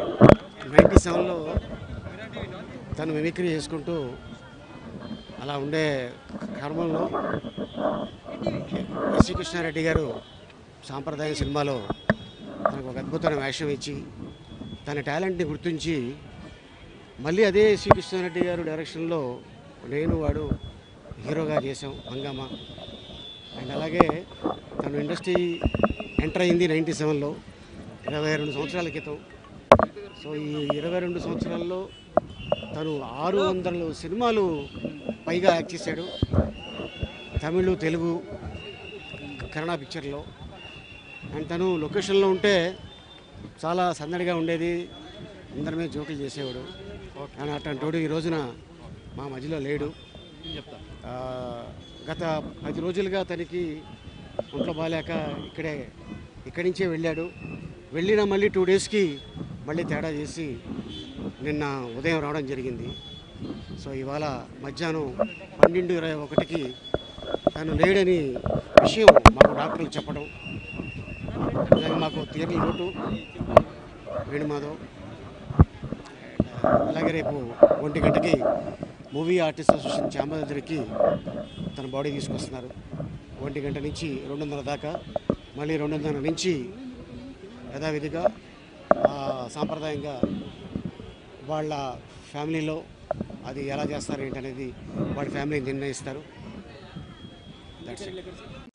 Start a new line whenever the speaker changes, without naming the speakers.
ninety సెవెన్లో తను mimicry చేసుకుంటూ అలా ఉండే క్రమంలో ఎస్సి కృష్ణారెడ్డి గారు సాంప్రదాయ సినిమాలో తనకు ఒక అద్భుతమైన వేషం ఇచ్చి తన టాలెంట్ని గుర్తించి మళ్ళీ అదే ఎస్సి కృష్ణారెడ్డి గారు డైరెక్షన్లో నేను వాడు హీరోగా చేసాం హంగామా అండ్ అలాగే తను ఇండస్ట్రీ ఎంటర్ అయింది నైంటీ సెవెన్లో ఇరవై రెండు సంవత్సరాల క్రితం సో ఈ ఇరవై రెండు సంవత్సరాల్లో తను ఆరు వందల సినిమాలు పైగా యాక్ట్ చేశాడు తమిళ్ తెలుగు కన్నడ పిక్చర్లో అండ్ తను లొకేషన్లో ఉంటే చాలా సందడిగా ఉండేది అందరి మీద జోకులు చేసేవాడు కానీ అట్లాంటి ఈ రోజున మా మధ్యలో లేడు ఆ, గత పది రోజులుగా తనకి ఒంట్లో బాగాలేక ఇక్కడే ఇక్కడి నుంచే వెళ్ళాడు వెళ్ళిన మళ్ళీ టూ డేస్కి మళ్ళీ తేడా చేసి నిన్న ఉదయం రావడం జరిగింది సో ఇవాళ మధ్యాహ్నం పన్నెండు ఇరవై ఒకటికి తను లేడని విషయం మాకు డాక్టర్లు చెప్పడం అలాగే మాకు తీరని లోటు వేణుమాధవ్ అలాగే రేపు ఒంటి గంటకి మూవీ ఆర్టిస్ట్ అసోసియేషన్ ఛాంబర్ దగ్గరికి తన బాడీ తీసుకొస్తున్నారు ఒంటి గంట నుంచి రెండున్నర దాకా మళ్ళీ రెండున్నర నుంచి యథావిధిగా ఆ, సాంప్రదాయంగా వాళ్ళ ఫ్యామిలీలో అది ఎలా చేస్తారు ఏంటనేది వాళ్ళ ఫ్యామిలీ నిర్ణయిస్తారు దట్స్ ఇట్